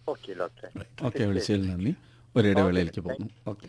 Okay ഡോക്ടറെ okay വിളിച്ചതിൽ നന്ദി ഒരു ഇടവേളയിലേക്ക് പോകുന്നു ഓക്കെ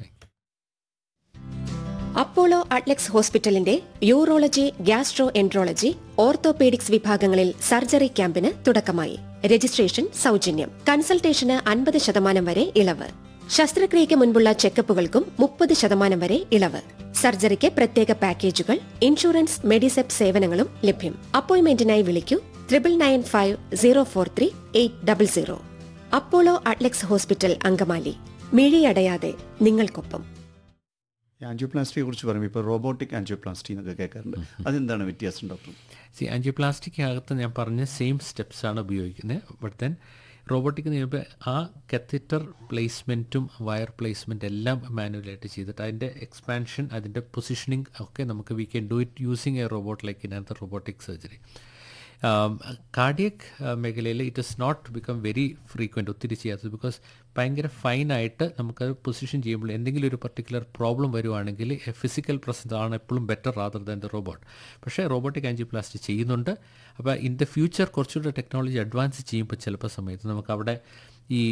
അപ്പോളോ അട്ലക്സ് ഹോസ്പിറ്റലിന്റെ യൂറോളജി ഗ്യാസ്ട്രോ എൻട്രോളജി ഓർത്തോപീഡിക്സ് വിഭാഗങ്ങളിൽ സർജറി ക്യാമ്പിന് തുടക്കമായി രജിസ്ട്രേഷൻ സൗജന്യം കൺസൾട്ടേഷന് അൻപത് ശതമാനം വരെ ഇളവ് ശസ്ത്രക്രിയയ്ക്ക് മുൻപുള്ള ചെക്കപ്പുകൾക്കും മുപ്പത് ശതമാനം വരെ ഇളവ് സർജറിക്ക് പ്രത്യേക പാക്കേജുകൾ ഇൻഷുറൻസ് മെഡിസെപ് സേവനങ്ങളും ലഭ്യം അപ്പോയിന്റ്മെന്റിനായി വിളിക്കൂ triple nine five zero four three eight double zero Apollo Adlux hospital Angamaly മിഴിയടയാതെ നിങ്ങൾക്കൊപ്പം ആൻജിയോപ്ലാസ്റ്റിയെ കുറിച്ച് പറയുമ്പോൾ ഇപ്പോൾ റോബോട്ടിക് ആൻജിയോപ്ലാസ്റ്റി എന്നൊക്കെ കേൾക്കാറുണ്ട് അതെന്താണ് വ്യത്യാസം ഡോക്ടർ സി ആൻജിയോപ്ലാസ്റ്റിക് അകത്ത് ഞാൻ പറഞ്ഞ സെയിം സ്റ്റെപ്സ് ആണ് ഉപയോഗിക്കുന്നത് ബട്ട് ദെൻ റോബോട്ടിക് എന്ന് പറയുമ്പോൾ ആ കത്തീറ്റർ പ്ലേസ്മെൻറ്റും വയർ പ്ലേസ്മെൻറ്റ് എല്ലാം മാനുവലായിട്ട് ചെയ്തിട്ട് അതിൻ്റെ എക്സ്പാൻഷൻ അതിൻ്റെ പൊസിഷനിങ് ഒക്കെ നമുക്ക് we can do it using a robot like in another robotic surgery cardiac മേഖലയിൽ it is not become very frequent ഒത്തിരി ചെയ്യാത്തത് ബിക്കോസ് ഭയങ്കര ഫൈനായിട്ട് നമുക്കത് പൊസിഷൻ ചെയ്യുമ്പോൾ എന്തെങ്കിലും ഒരു പർട്ടിക്കുലർ പ്രോബ്ലം വരുവാണെങ്കിൽ ഫിസിക്കൽ പ്രസൻസ് ആണ് എപ്പോഴും better rather than the robot പക്ഷേ റോബോട്ടിക് ആൻജിയോപ്ലാസ്റ്റി ചെയ്യുന്നുണ്ട് അപ്പോൾ ഇൻ ദ ഫ്യൂച്ചർ കുറച്ചുകൂടെ ടെക്നോളജി അഡ്വാൻസ് ചെയ്യുമ്പോൾ ചിലപ്പോൾ സമയത്ത് നമുക്ക് അവിടെ ഈ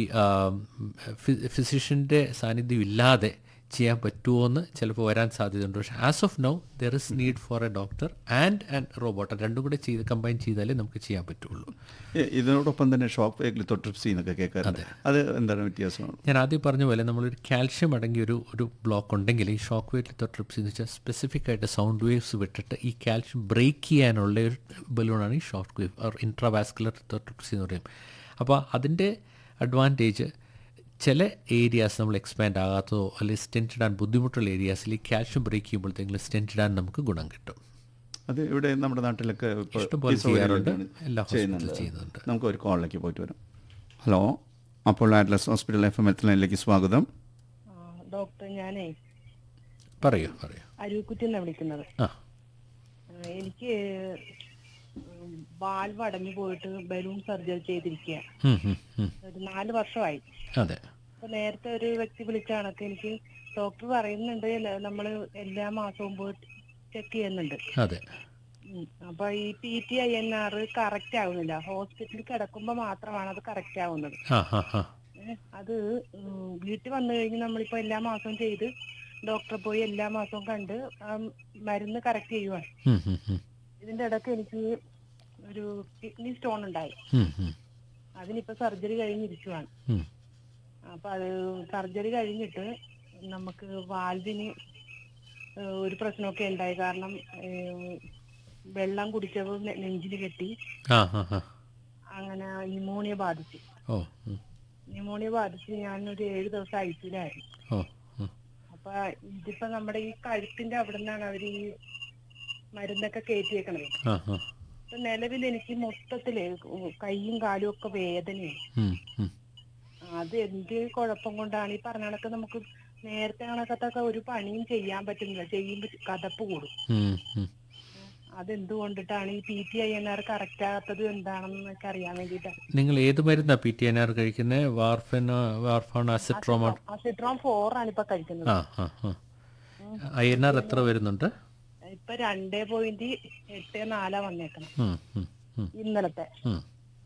ഫിസിഷ്യൻ്റെ സാന്നിധ്യം ഇല്ലാതെ ചെയ്യാൻ പറ്റുമോ എന്ന് ചിലപ്പോൾ വരാൻ സാധ്യതയുണ്ട് പക്ഷേ as of now there is need for a doctor and and robot രണ്ടും കൂടെ ചെയ്ത് കമ്പൈൻ ചെയ്താലേ നമുക്ക് ചെയ്യാൻ പറ്റുള്ളൂ ഏ, ഇതിനോടൊപ്പം തന്നെ ഷോക്ക് വേഗിൽ തൊട്രിപ്സി എന്നൊക്കെ കേൾക്കാറുണ്ട് അത് എന്താണ് വ്യത്യാസം ഞാൻ ആദ്യം പറഞ്ഞ പോലെ നമ്മളൊരു കാൽഷ്യം അടങ്ങിയ ഒരു ഒരു ബ്ലോക്ക് ഉണ്ടെങ്കിൽ ഈ ഷോക്ക് വേവ് ലിത്തോട്രിപ്സി എന്ന് വെച്ചാൽ സ്പെസിഫിക് ആയിട്ട് സൗണ്ട് വേവ്സ് വിട്ടിട്ട് ഈ കാൽഷ്യം ബ്രേക്ക് ചെയ്യാനുള്ള ഒരു ബലൂണാണ് ഈ shock wave or intravascular lithotripsy എന്ന് പറയും അപ്പോൾ അതിൻ്റെ അഡ്വാൻറ്റേജ് ചില ഏരിയാസ് നമ്മൾ എക്സ്പാൻഡ് ആകാത്തതോ അല്ലെങ്കിൽ സ്റ്റെൻറ്റ് ഇടാൻ ബുദ്ധിമുട്ടുള്ള ഏരിയാസിൽ ഈ കാൽഷ്യം ബ്രേക്ക് ചെയ്യുമ്പോഴത്തേക്കും സ്റ്റെൻറ്റ് ഇടാൻ നമുക്ക് ഗുണം കിട്ടും അത് ഇവിടെ നമ്മുടെ നാട്ടിലൊക്കെ ഇപ്പോൾ ഇഷ്ടംപോലെ ഈ സൗകര്യങ്ങളാണ് ചെയ്യാറുണ്ട്. എല്ലാ ഹോസ്പിറ്റലിലും ചെയ്യുന്നുണ്ട്. നമുക്ക് ഒരു കോളിലേക്ക് പോയിട്ട് വരാം ഹലോ അപ്പോൾ ആറ്റ്ലസ് ഹോസ്പിറ്റൽ എഫ് എം എത്തിലേക്ക് സ്വാഗതം ആ, ഡോക്ടർ ഞാനേ പറയൂ പറയൂ അരുവിക്കുറ്റിന്നാ വിളിക്കുന്നത് ആ ആ, എനിക്ക് വാൽവ് അടഞ്ഞു പോയിട്ട് ബലൂൺ സർജറി ചെയ്തിരിക്കുക ഉം, ഉം, ഉം. ഒരു നാല് വർഷമായി അതെ അപ്പൊ നേരത്തെ ഒരു വ്യക്തി വിളിച്ച കണക്ക് എനിക്ക് ഡോക്ടർ പറയുന്നുണ്ട് നമ്മൾ എല്ലാ മാസവും പോയിട്ട് ചെക്ക് ചെയ്യുന്നുണ്ട് അതെ ഉം. അപ്പൊ ഈ P T I N R correct ആവുന്നില്ല ഹോസ്പിറ്റലിൽ കിടക്കുമ്പോ മാത്രമാണ് അത് കറക്റ്റ് ആവുന്നത് ആ ഹാ ഹാ ഏ, അത് ഉം, വീട്ടിൽ വന്നു കഴിഞ്ഞ് നമ്മളിപ്പോ എല്ലാ മാസവും ചെയ്ത് ഡോക്ടറെ പോയി എല്ലാ മാസവും കണ്ട് ആ മരുന്ന് കറക്റ്റ് ചെയ്യുവാണ് ഉം, ഉം, ഉം. ഇതിന്റെ ഇടയ്ക്ക് എനിക്ക് ഒരു കിഡ്നി സ്റ്റോൺ ഉണ്ടായി ഉം, ഉം. അതിനിപ്പോ സർജറി കഴിഞ്ഞിരിക്കുവാണ് ഉം. അപ്പൊ അത് സർജറി കഴിഞ്ഞിട്ട് നമുക്ക് വാൽവിന് ഏഹ്, ഒരു പ്രശ്നമൊക്കെ ഉണ്ടായി കാരണം ഏഹ്, വെള്ളം കുടിച്ചപ്പോൾ നെ- നെഞ്ചിന് കെട്ടി ആ ഹാ ഹാ അങ്ങനെ ന്യൂമോണിയ ബാധിച്ചു ഓ ഉം. ന്യൂമോണിയ ബാധിച്ച് ഞാനൊരു ഏഴ് ദിവസം ഐ സിയിലായിരുന്നു ഓ ഉം. അപ്പൊ ഇതിപ്പോ നമ്മുടെ ഈ കഴുത്തിന്റെ അവിടെ നിന്നാണ് അവർ ഈ മരുന്നൊക്കെ കയറ്റിയേക്കണത് ആ ഹാ ഇപ്പൊ നിലവിൽ എനിക്ക് മൊത്തത്തില് കൈയും കാലും ഒക്കെ വേദനയാണ് ഉം, ഉം. അത് എന്ത് കുഴപ്പം കൊണ്ടാണ് ഈ പറഞ്ഞ കണക്ക് നമുക്ക് നേരത്തെ കണക്കത്തൊക്കെ ഒരു പണിയും ചെയ്യാൻ പറ്റുന്നില്ല ചെയ്യുമ്പോ കഥപ്പ് കൂടും ഉം, ഉം. അതെന്തുകൊണ്ടിട്ടാണ് ഈ P T I N R correct ആകാത്തത് എന്താണെന്നൊക്കെ അറിയാൻ വേണ്ടിയിട്ടാണ് നിങ്ങൾ ഏത് മരുന്നാ പി ടി എൻ ആർ കഴിക്കുന്നത് വാർഫൻ വാർഫോൺ അസിട്രോമോൺ സിട്രോൺ ഫോർ ആണ് ഇപ്പൊ കഴിക്കുന്നത് ആ ആ ആ ഐ എൻ ആർ എത്ര വരുന്നുണ്ട് ഇപ്പൊ രണ്ടേ പോയിന്റ് എട്ട് നാലാ വന്നേക്കണം ഉം, ഉം, ഉം, ഇന്നലത്തെ ഉം.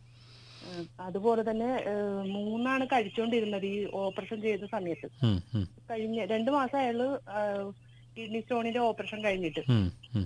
ഉം. അതുപോലെ തന്നെ ഏഹ്, മൂന്നാണ് കഴിച്ചോണ്ടിരുന്നത് ഈ ഓപ്പറേഷൻ ചെയ്ത സമയത്ത് ഉം, ഉം, കഴിഞ്ഞ രണ്ടു മാസം അയാള് കിഡ്നി സ്റ്റോണിന്റെ ഓപ്പറേഷൻ കഴിഞ്ഞിട്ട് ഉം, ഉം.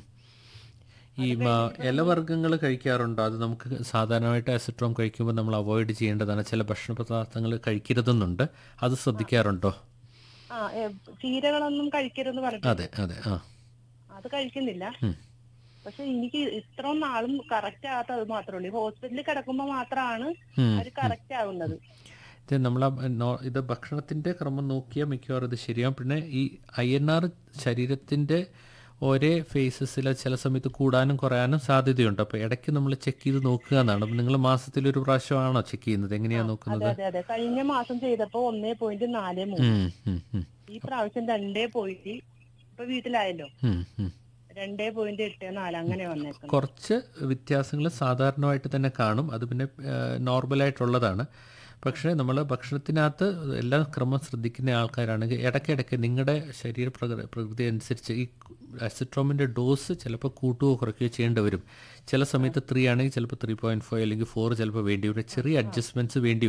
ഈ ഇലവർഗ്ഗങ്ങൾ കഴിക്കാറുണ്ടോ അത് നമുക്ക് സാധാരണമായിട്ട് അസിട്രോം കഴിക്കുമ്പോൾ നമ്മൾ അവോയ്ഡ് ചെയ്യേണ്ടതാണ് ചില ഭക്ഷണ പദാർത്ഥങ്ങൾ കഴിക്കരുതെന്നുണ്ട് അത് ശ്രദ്ധിക്കാറുണ്ടോ ആ ഏ, ചീരകളൊന്നും കഴിക്കരുതെന്ന് പറഞ്ഞു അതെ അതെ ആ അത് കഴിക്കുന്നില്ല ഉം. പക്ഷെ എനിക്ക് ഇത്രയും നാളും കറക്റ്റ് ആകാത്തത് മാത്രമേ ഉള്ളൂ ഹോസ്പിറ്റലിൽ കിടക്കുമ്പോ മാത്രമാണ് ഉം, അത് കറക്റ്റ് ആവുന്നത് ഇത് നമ്മൾ ഇത് ഭക്ഷണത്തിൻ്റെ ക്രമം നോക്കിയാൽ മിക്കവാറും ഇത് ശരിയാവും പിന്നെ ഈ ഐ എൻ ആർ ശരീരത്തിൻ്റെ ഒരേ ഫേസസിൽ ചില സമയത്ത് കൂടാനും കുറയാനും സാധ്യതയുണ്ട് അപ്പോൾ ഇടയ്ക്ക് നമ്മൾ ചെക്ക് ചെയ്ത് നോക്കുക എന്നാണ് അപ്പം നിങ്ങൾ മാസത്തിൽ ഒരു പ്രാവശ്യമാണോ ചെക്ക് ചെയ്യുന്നത് എങ്ങനെയാണ് അതെ നോക്കുന്നത് അതെ അതെ കഴിഞ്ഞ മാസം ചെയ്തപ്പോ ഒന്നേ പോയിന്റ് നാല് മൂന്ന് ഉം, ഉം, ഉം, ഈ പ്രാവശ്യം രണ്ടേ പോയിന്റ് ഇപ്പൊ വീട്ടിലായല്ലോ ഉം, ഉം. രണ്ടേ പോയിന്റ് എട്ട് നാല് അങ്ങനെ വന്നേക്കുന്നത് കുറച്ച് വ്യത്യാസങ്ങൾ സാധാരണമായിട്ട് തന്നെ കാണും അത് പിന്നെ നോർമലായിട്ടുള്ളതാണ് പക്ഷേ നമ്മൾ ഭക്ഷണത്തിനകത്ത് എല്ലാം ക്രമം ശ്രദ്ധിക്കുന്ന ആൾക്കാരാണെങ്കിൽ ഇടയ്ക്കിടയ്ക്ക് നിങ്ങളുടെ ശരീര പ്രകൃ പ്രകൃതി അനുസരിച്ച് ഈ അസിട്രോമിൻ്റെ ഡോസ് ചിലപ്പോൾ കൂട്ടുകയോ കുറയ്ക്കുകയോ ചെയ്യേണ്ടി വരും ചില സമയത്ത് ത്രീ ആണെങ്കിൽ ചിലപ്പോൾ ത്രീ പോയിൻറ്റ് ഫൈവ് അല്ലെങ്കിൽ ഫോർ ചിലപ്പോൾ വേണ്ടി വരും ചെറിയ അഡ്ജസ്റ്റ്മെൻറ്റ്സ് വേണ്ടി